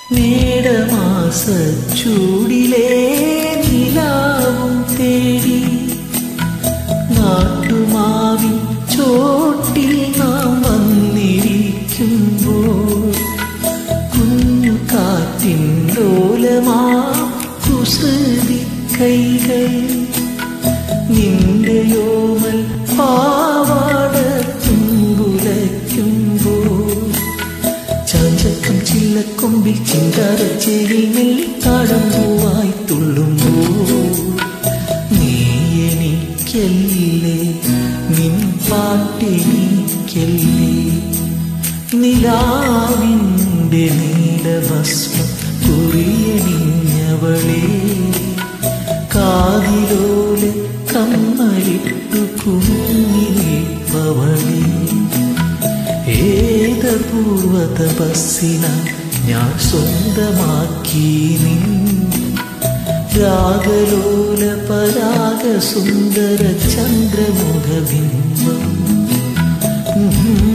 മേടമാസ ചൂടിലേ നിലാവും തേടി നാട്ടുമാവിൻ ചോട്ടിൽ നാം വന്നിരിക്കുമ്പോൾ കുഞ്ഞു കാറ്റിൻ ലോലമാ കുസൃതി കൈകൾ നിന്റെയോമൽ പാവാട തുമ്പുലയ്ക്കുമ്പോൾ ചാഞ്ചക്കം ചില്ലക്കൊമ്പിൽ ചിങ്കാരച്ചേരിൽ നെല്ലിത്താഴം പൂവായി തുള്ളുമ്പോൾ നീ എനിക്കല്ലേ നിൻ പാട്ടെനിക്കല്ലേ നിലാവിൻ്റെ നീലഭസ്മം കുറിയണിഞ്ഞവളേ കാതിലോല കമ്മലിട്ടു കുഞ്ഞിലേപ്പവളേ ഏതപൂർവ തപസ്സിന ഞാൻ സ്വന്തമാക്കി നിൻ രാഗലോല പരാഗ സുന്ദര ചന്ദ്രമുഖബിംബം